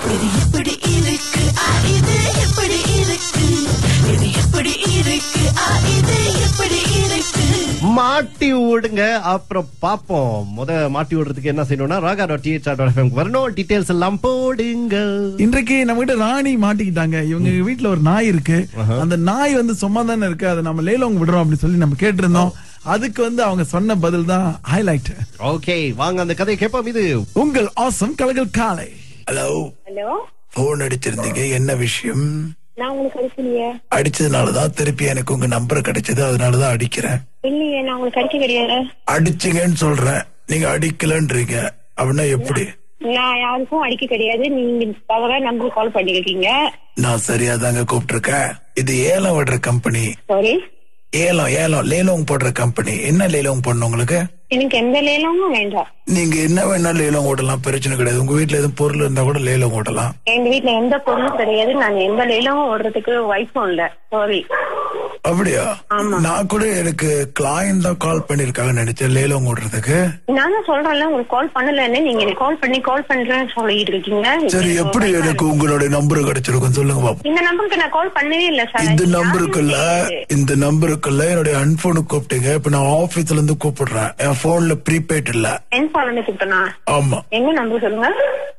இது எப்படி இருக்கு ஆ, இது எப்படி இருக்கு இது எப்படி இருக்கு ஆ, இது எப்படி இருக்கு மாட்டி விடுங்க அப்புறம் பாப்போம் முத மாட்டி விடுறதுக்கு என்ன செய்யணும்னா Raaga dot DHR dot FM வரணும் டீடைல்ஸ் எல்லாம் போடுங்க இன்றைக்கு நம்ம கிட்ட ராணி மாட்டிக்கிட்டாங்க இவங்க வீட்ல ஒரு நாய் இருக்கு அந்த நாய் வந்து சும்மா தானே இருக்கு அதை நம்ம லேலோங்க விடுறோம் அப்படின்னு சொல்லி நம்ம கேட்டிருந்தோம் அதுக்கு வந்து அவங்க சொன்ன பதில் தான் ஹைலைட் ஓகே வாங்க அந்த கதையை கேட்போம் இது உங்கள் ஆசம் கலகல் காலை ஹலோ ஹலோ போன் அடிச்சிருந்தீங்க என்ன விஷயம் நான் உங்களுக்கு அடிக்கலையே அடிச்சதுனாலதான் திருப்பி எனக்கு உங்க நம்பர் கிடைச்சது அதனாலதான் அடிக்கிறேன் இல்லையே நான் உங்களுக்கு அடிக்க கிடையாது அடிச்சீங்கன்னு சொல்றேன் நீங்க அடிக்கலன்றீங்க அப்படின்னா எப்படி நான் யாருக்கும் அடிக்க கிடையாது நீங்க தவறா நம்பர் கால் பண்ணிருக்கீங்க நான் சரியா தாங்க கூப்பிட்டிருக்கேன் இது ஏலம் விடுற கம்பெனி சாரி ஏலம் ஏலம் லேலோங் போடுற கம்பெனி என்ன லேலோங் பண்ணணும் உங்களுக்கு எனக்கு எந்த லேலமும் வேண்டாம் நீங்க என்ன வேணா லேலம் ஓட்டலாம் பிரச்சனை கிடையாது உங்க வீட்ல எதுவும் பொருள் இருந்தா கூட லேலம் ஓட்டலாம் எங்க வீட்ல எந்த பொருளும் கிடையாது நான் எந்த லேலமும் ஓடுறதுக்கு வாய்ப்பும் இல்ல சாரி அப்படியா நான் கூட எனக்கு கிளையன் தான் கால் பண்ணிருக்காங்க நினைச்சேன் லேலம் ஓடுறதுக்கு நான் தான் சொல்றேன்ல உங்களுக்கு கால் பண்ணலன்னு நீங்க எனக்கு கால் பண்ணி கால் பண்றேன்னு சொல்லிட்டு இருக்கீங்க சரி எப்படி எனக்கு உங்களுடைய நம்பர் கிடைச்சிருக்கும் சொல்லுங்க பாப்போம் இந்த நம்பருக்கு நான் கால் பண்ணவே இல்ல சார் இந்த நம்பருக்குள்ள இந்த நம்பருக்குள்ள என்னுடைய அன்போனு கூப்பிட்டீங்க இப்ப நான் ஆபீஸ்ல இருந்து கூப்பிடுறேன் என் போன்ல ப்ரீபெய்ட் இல்ல என் பால் வந்து கூப்பிட்டனா ஆமா எங்க நம்பர் சொல்லுங்க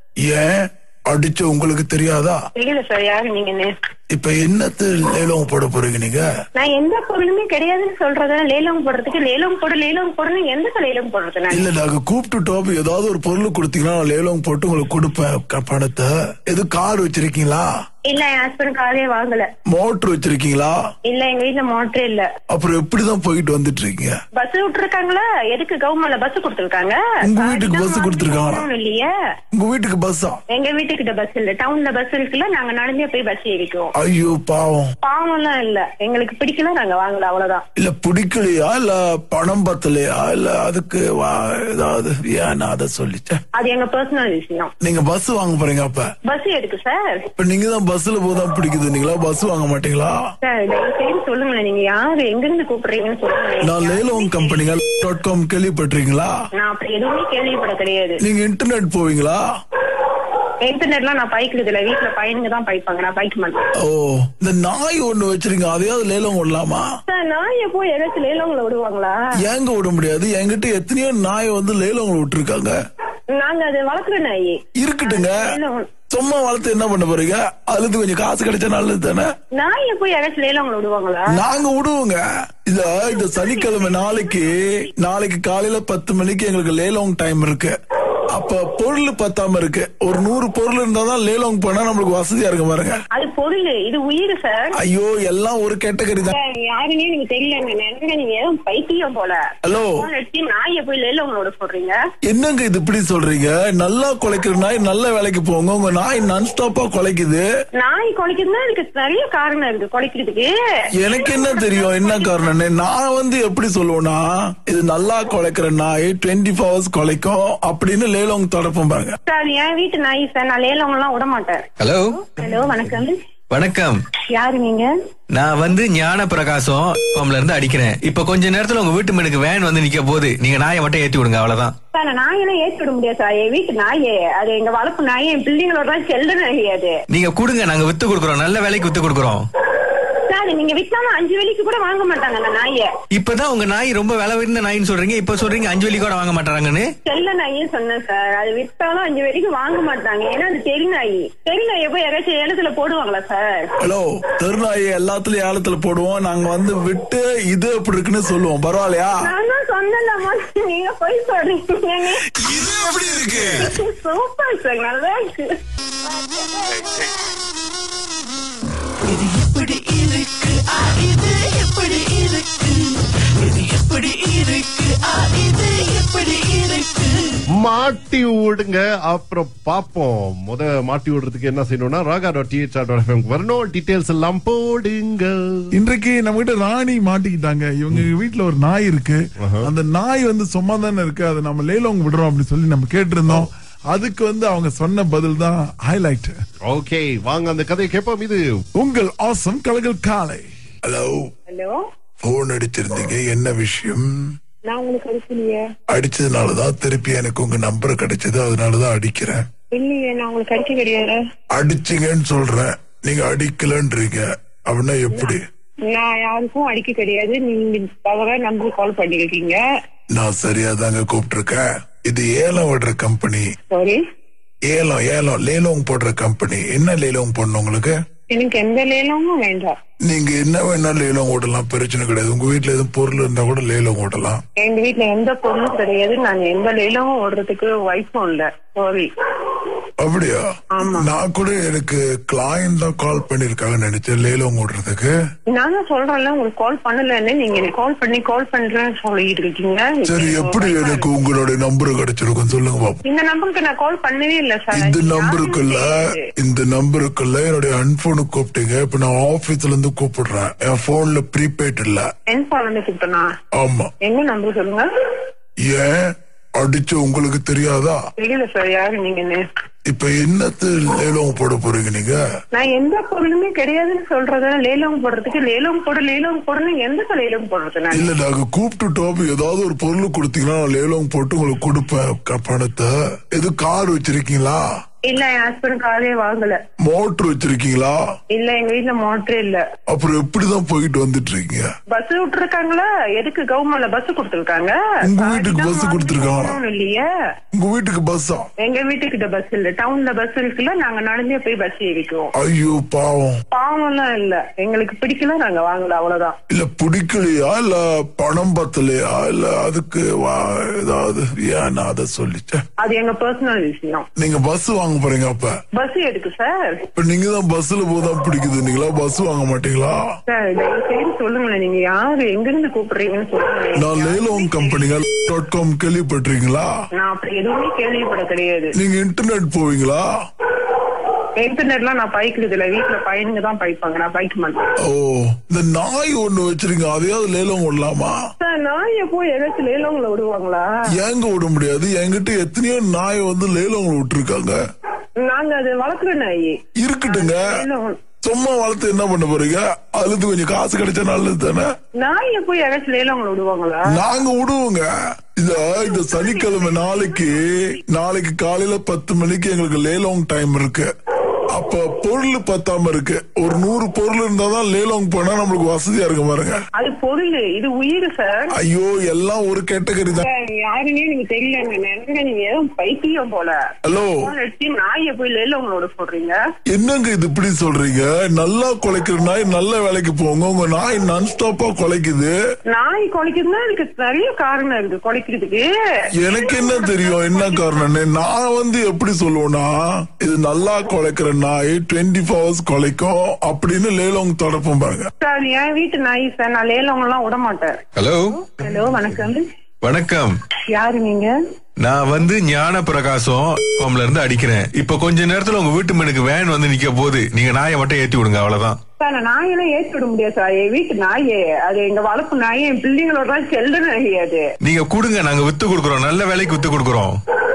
ஏன் அடிச்சு உங்களுக்கு தெரியாதா தெரியல சார் யாரு நீங்கன்னு இப்ப என்னத்து லேலம் போட போறீங்க நீங்க நான் எந்த பொருளுமே கிடையாதுன்னு சொல்றத லேலம் போடுறதுக்கு லேலம் போடு லேலம் போடுன்னு எந்த லேலம் போடுறது நான் இல்ல நாங்க கூப்பிட்டுட்டோம் ஏதாவது ஒரு பொருள் கொடுத்தீங்கன்னா நான் லேலம் போட்டு உங்களுக்கு கொடுப்பேன் க- பணத்தை எது கார் வச்சிருக்கீங்களா இல்ல என் ஹஸ்பண்ட் காரே வாங்கல மோட்டர் வச்சிருக்கீங்களா இல்ல எங்க வீட்ல மோட்டரே இல்ல அப்புறம் எப்படிதான் போயிட்டு வந்துட்டு இருக்கீங்க பஸ் விட்டுருக்காங்களா எதுக்கு கவர்மெண்ட்ல பஸ் கொடுத்துருக்காங்க உங்க வீட்டுக்கு bus கொடுத்திருக்காங்களா? இல்லையே உங்க வீட்டுக்கு பஸ்ஸா எங்க வீட்டுக்கிட்ட பஸ் இல்ல டவுன்ல பஸ் இருக்குல்ல நாங்க நடந்தே போய் பஸ் ஏறிக்குவோம் ஐயோ பாவம் பாவம் எல்லாம் இல்ல எங்களுக்கு பிடிக்கல நாங்க வாங்கல அவ்வளவுதான் இல்ல பிடிக்கலையா இல்ல பணம் பத்தலையா இல்ல அதுக்கு வா- ஏதாவது ஏன் நான் அதை சொல்லிட்டேன் அது எங்க பர்சனல் விஷயம் நீங்க பஸ் வாங்க போறீங்க அப்ப பஸ் எதுக்கு சார் இப்ப நீங்க தான் பஸ்ல போதான் பிடிக்குது நீங்களா பஸ் வாங்க மாட்டீங்களா சார் தயவு செய்து சொல்லுங்களேன் நீங்க யாரு எங்க இருந்து கூப்பிடுறீங்கன்னு சொல்லுங்க நான் லேலம் கம்பெனிங்க டாட் காம் கேள்விப்பட்டிருக்கீங்களா நான் அப்படி எதுவுமே கேள்விப்பட கிடையாது நீங்க இன்டர்நெட் போவீங்களா இன்டர்நெட்லாம் நான் பாய்க்கிறது இல்ல வீட்டுல பையனுங்க தான் பாய்ப்பாங்க நான் பாய்க்க மாட்டேன் ஓ இந்த நாய் ஒண்ணு வச்சிருங்க அதையாவது லேலம் விடலாமா சார் நாயை போய் ஏதாச்சும் லேலவங்களை விடுவாங்களா ஏங்க விட முடியாது என்கிட்ட எத்தனையோ நாய் வந்து லேலம் விட்டுருக்காங்க நாங்க அது வளர்க்குற நாய் இருக்கட்டுங்க லேலம் சும்மா வளர்த்து என்ன பண்ண போறீங்க அதுல இருந்து கொஞ்சம் காசு கிடைச்சா நல்லது தானே நாயை போய் யாராச்சும் லேலவங்களை விடுவாங்களா நாங்க விடுவோங்க இத இந்த சனிக்கிழமை நாளைக்கு நாளைக்கு காலையில பத்து மணிக்கு எங்களுக்கு லேலாங் டைம் இருக்கு அப்ப பொருள் பத்தாம இருக்கு ஒரு நூறு பொருள் இருந்தாதான் லேலாங் போனா நம்மளுக்கு வசதியா இருக்கு பாருங்க அது பொருள் இது உயிர் சார் ஐயோ எல்லாம் ஒரு கேட்டகரி தான் சார், யாருன்னே நீங்க தெரியல நினைக்க நீங்க ஏதோ பைத்தியம் போல ஹலோ போன் அடிச்சு நாயை போய் லேலவங்களோட சொல்றீங்க என்னங்க இது இப்படி சொல்றீங்க நல்லா குலைக்கிற நாய் நல்ல வேலைக்கு போங்க உங்க நாய் நான் ஸ்டாப்பா குலைக்குது நாய் குலைக்கிறதுனா இதுக்கு நிறைய காரணம் இருக்கு குலைக்கிறதுக்கு எனக்கு என்ன தெரியும் என்ன காரணம்னு நான் வந்து எப்படி சொல்லுவேன்னா இது நல்லா குலைக்கிற நாய் டுவெண்ட்டி ஃபோர் ஹவர்ஸ் குலைக்கும் அப்படின்னு லேலாங் தொடப்பம் பாருங்க சார் என் வீட்டு நாய் சார் நான் லேலவங்க எல்லாம் விட மாட்டேன் ஹலோ ஹலோ வணக்கம் வணக்கம் யாரு நீங்க நான் வந்து ஞான பிரகாசம் ஃபார்ம்ல இருந்து அடிக்கிறேன் இப்ப கொஞ்ச நேரத்துல உங்க வீட்டு மனுக்கு வேன் வந்து நிக்க போகுது நீங்க நாயை மட்டும் ஏத்தி விடுங்க அவ்வளவுதான் சார் நான் நாயெல்லாம் ஏற்றி விட முடியாது சார் என் வீட்டு நாயே அது எங்க வளர்ப்பு நாயே என் பிள்ளைங்களோட தான் செல்ல நாய் அது நீங்க கொடுங்க நாங்க வித்து கொடுக்குறோம் நல்ல வேலைக்கு வித்து கொடுக்குறோம் சார் நீங்க வித்தாலும் அஞ்சு வேலைக்கு கூட வாங்க மாட்டாங்க அந்த நாயை இப்பதான் உங்க நாய் ரொம்ப விலை உயர்ந்த நாயின்னு சொல்றீங்க இப்ப சொல்றீங்க அஞ்சு வலி கூட வாங்க மாட்டாங்கன்னு செல்ல நாயே சொன்னேன் சார் அது வித்தாலும் அஞ்சு வேலைக்கு வாங்க மாட்டாங்க ஏன்னா அது தெரு நாய் தெரு நாயை போய் யாராச்சும் ஏலத்துல போடுவாங்களா சார் ஹலோ தெருநாயை எல்லாத்துலயும் ஏலத்துல போடுவோம் நாங்க வந்து விட்டு இது எப்படி இருக்குன்னு சொல்லுவோம் பரவாயில்லையா நான் தான் சொன்னேன்லாமா நீங்க போய் சொல்றீங்க இது எப்படி இருக்கு சூப்பர் சார் நல்லா இருக்கு இது எப்படி இருக்கு ஆ, இது எப்படி இருக்கு இது எப்படி இருக்கு ஆ, இது எப்படி இருக்கு மாட்டி விடுங்க அப்புறம் பாப்போம் முத மாட்டி விடுறதுக்கு என்ன செய்யணும்னா Raaga dot DHR dot FM வரணும் டீடைல்ஸ் எல்லாம் போடுங்க இன்றைக்கு நம்ம கிட்ட ராணி மாட்டிக்கிட்டாங்க இவங்க வீட்ல ஒரு நாய் இருக்கு அந்த நாய் வந்து சும்மா தானே இருக்கு அதை நம்ம லேலோங்க விடுறோம் அப்படின்னு சொல்லி நம்ம கேட்டிருந்தோம் அதுக்கு வந்து அவங்க சொன்ன பதில் தான் ஹைலைட் ஓகே வாங்க அந்த கதையை கேட்போம் இது உங்கள் ஆசம் கலகல் காலை ஹலோ ஹலோ போன் அடிச்சிருந்தீங்க என்ன விஷயம் நான் உங்களுக்கு அடிக்கலையே அடிச்சதுனாலதான் திருப்பி எனக்கு உங்க நம்பர் கிடைச்சது அதனாலதான் அடிக்கிறேன் இல்லையே நான் உங்களுக்கு அடிக்க கிடையாது அடிச்சீங்கன்னு சொல்றேன் நீங்க அடிக்கலன்றீங்க அப்படின்னா எப்படி நான் யாருக்கும் அடிக்க கிடையாது நீங்க தவறா நம்பர் கால் பண்ணிருக்கீங்க நான் சரியா தாங்க கூப்பிட்டிருக்கேன் இது ஏலம் விடுற கம்பெனி சாரி ஏலம் ஏலம் லேலோங் போடுற கம்பெனி என்ன லேலோங் போடணும் உங்களுக்கு எனக்கு எந்த லேலமும் வேண்டாம் நீங்க என்ன வேணா லேலம் ஓட்டலாம் பிரச்சனை கிடையாது உங்க வீட்டுல எதுவும் பொருள் இருந்தா கூட லேலம் ஓட்டலாம் எங்க வீட்ல எந்த பொருளும் கிடையாது நாங்க எந்த லேலமும் ஓடுறதுக்கு வாய்ப்பும் இல்ல சாரி அப்படியா ஆமா. நான் கூட எனக்கு கிளையன் தான் கால் பண்ணிருக்காங்க நினைச்சேன் லேலம் ஓடுறதுக்கு நான் தான் சொல்றேன்ல உங்களுக்கு கால் பண்ணலன்னு நீங்க எனக்கு கால் பண்ணி கால் பண்றேன்னு சொல்லிட்டு இருக்கீங்க சரி எப்படி எனக்கு உங்களுடைய நம்பர் கிடைச்சிருக்கும் சொல்லுங்க பாப்போம் இந்த நம்பருக்கு நான் கால் பண்ணவே இல்ல சார் இந்த நம்பருக்குள்ள இந்த நம்பருக்குள்ள என்னுடைய அன்போனு கூப்பிட்டீங்க இப்ப நான் ஆபீஸ்ல இருந்து கூப்பிடுறேன் என் போன்ல ப்ரீபெய்ட் இல்ல என் பாலந்து கூப்பிட்டனா ஆமா என்ன நம்பர் சொல்லுங்க ஏன் அடிச்சு உங்களுக்கு தெரியாதா தெரியல சார் யாரு நீங்கன்னு இப்ப என்னத்து லேலம் போட போறீங்க நீங்க நான் எந்த பொருளுமே கிடையாதுன்னு சொல்றத லேலம் போடுறதுக்கு லேலம் போடு லேலம் போடுன்னு எந்த லேலம் போடுறது நான் இல்ல நாங்க கூப்பிட்டுட்டோம் ஏதாவது ஒரு பொருள் கொடுத்தீங்கன்னா நான் லேலம் போட்டு உங்களுக்கு கொடுப்பேன் க- பணத்தை எது கார் வச்சிருக்கீங்களா இல்ல என் ஹஸ்பண்ட் காரே வாங்கல மோட்டர் வச்சிருக்கீங்களா இல்ல எங்க வீட்ல மோட்டரே இல்ல அப்புறம் எப்படிதான் போயிட்டு வந்துட்டு இருக்கீங்க பஸ் விட்டுருக்காங்களா எதுக்கு கவர்மெண்ட்ல பஸ் கொடுத்துருக்காங்க உங்க வீட்டுக்கு bus கொடுத்திருக்காங்களா? இல்லையே உங்க வீட்டுக்கு பஸ்ஸா எங்க வீட்டுக்கிட்ட பஸ் இல்ல டவுன்ல பஸ் இருக்குல்ல நாங்க நடந்தே போய் பஸ் ஏறிக்குவோம் ஐயோ பாவம் பாவம்லாம் இல்ல எங்களுக்கு பிடிக்கல நாங்க வாங்கல அவ்வளவுதான் இல்ல பிடிக்கலையா இல்ல பணம் பத்தலையா இல்ல அதுக்கு வா- ஏதாவது ஏன் நான் அதை சொல்லிட்டேன் அது எங்க பர்சனல் விஷயம் நீங்க பஸ் வாங்க போறீங்க அப்ப பஸ் எதுக்கு சார் இப்ப நீங்க தான் பஸ்ல போதான் பிடிக்குதுன்னீங்களா பஸ் வாங்க மாட்டீங்களா சார் தயவு செய்து சொல்லுங்களேன் நீங்க யாரு எங்க இருந்து கூப்பிடுறீங்கன்னு சொல்லுங்களேன் நான் லேலோங் கம்பெனிங்க டாட் காம் கேள்விப்பட்டிருக்கீங்களா நான் அப்படி எதுவுமே கேள்விப்பட கிடையாது நீங்க இன்டர்நெட் போவீங்களா இன்டர்நெட்லாம் நான் பாய்க்கிறது இல்ல வீட்டுல பையனுங்க தான் பாய்ப்பாங்க நான் பாய்க்க மாட்டேன் ஓ இந்த நாய் ஒண்ணு வச்சிருங்க அதையாவது லேலம் விடலாமா சார் நான் எப்போ ஏதாச்சும் லேலவங்கள விடுவாங்களா ஏங்க விட முடியாது என்கிட்ட எத்தனையோ நாய் வந்து லேலவங்களை விட்டுருக்காங்க நாங்க அது வளர்க்குற நாய் இருக்கட்டுங்க லேலம் சும்மா வளர்த்து என்ன பண்ண போறீங்க அதுல இருந்து கொஞ்சம் காசு கிடைச்சா நல்லது தானே நாய் எப்போ யாராச்சும் லேலவங்கள விடுவாங்களா நாங்க விடுவோங்க இத இந்த சனிக்கிழமை நாளைக்கு நாளைக்கு காலையில பத்து மணிக்கு எங்களுக்கு லேலாங் டைம் இருக்கு அப்ப பொருள் பத்தாம இருக்கு ஒரு நூறு பொருள் இருந்தாதான் லேலாங் போனா நம்மளுக்கு வசதியா இருக்கு பாருங்க அது பொருள் இது உயிர் சார் ஐயோ எல்லாம் ஒரு கேட்டகரி தான் சார், யாருன்னே நீங்க தெரியலங்க நினைக்கிறேன் நீங்க ஏதோ பைத்தியம் போல ஹலோ போன் அடிச்சு நாயை போய் லேலவங்களோட சொல்றீங்க என்னங்க இது இப்படி சொல்றீங்க நல்லா குலைக்கிற நாய் நல்ல வேலைக்கு போங்க உங்க நாய் நான் ஸ்டாப்பா குலைக்குது நாய் குலைக்குதுன்னா இதுக்கு நிறைய காரணம் இருக்கு குலைக்கிறதுக்கு எனக்கு என்ன தெரியும் என்ன காரணம்னு நான் வந்து எப்படி சொல்லுவேன்னா இது நல்லா குலைக்கிற நாய் டுவெண்ட்டி ஃபோர் ஹவர்ஸ் குலைக்கும் அப்படின்னு லேலோங் தொடப்போம் பாருங்க சார் என் வீட்டு நாய் சார் நான் லேலவங்க எல்லாம் விட மாட்டேன் ஹலோ ஹலோ வணக்கம் வணக்கம் யாரு நீங்க நான் வந்து ஞான பிரகாசம் உங்களை இருந்து அடிக்கிறேன் இப்ப கொஞ்ச நேரத்துல உங்க வீட்டு மனுக்கு வேன் வந்து நிக்க போகுது நீங்க நாயை மட்டும் ஏத்தி விடுங்க அவ்வளவுதான் சார் நான் நாயெல்லாம் ஏற்றி விட முடியாது சார் என் வீட்டு நாயே அது எங்க வளர்ப்பு நாயே என் பிள்ளைங்களோட தான் செல்ல நாய் அது நீங்க கொடுங்க நாங்க வித்து கொடுக்குறோம் நல்ல வேலைக்கு வித்து கொடுக்குறோம்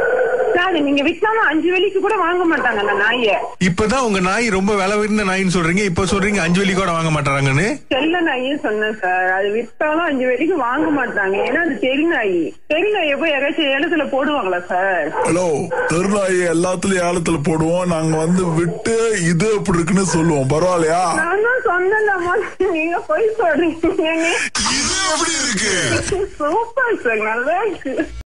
சார் நீங்க வித்தாலும் அஞ்சு வெள்ளிக்கு கூட வாங்க மாட்டாங்க அந்த நாயை இப்பதான் உங்க நாய் ரொம்ப விலை உயர்ந்த நாயின்னு சொல்றீங்க இப்ப சொல்றீங்க அஞ்சு வெள்ளி கூட வாங்க மாட்டாங்கன்னு செல்ல நாயின்னு சொன்னேன் சார் அது வித்தாலும் அஞ்சு வெள்ளிக்கு வாங்க மாட்டாங்க ஏன்னா அது தெரு நாய் தெரு நாயை போய் யாராச்சும் ஏலத்துல போடுவாங்களா சார் ஹலோ தெருநாய் எல்லாத்துலயும் ஏலத்துல போடுவோம் நாங்க வந்து விட்டு இது எப்படி இருக்குன்னு சொல்லுவோம் பரவாயில்லையா நான் தான் சொன்னலாமா நீங்க போய் சொல்றீங்க இது எப்படி இருக்கு சூப்பர் சார் நல்லா இருக்கு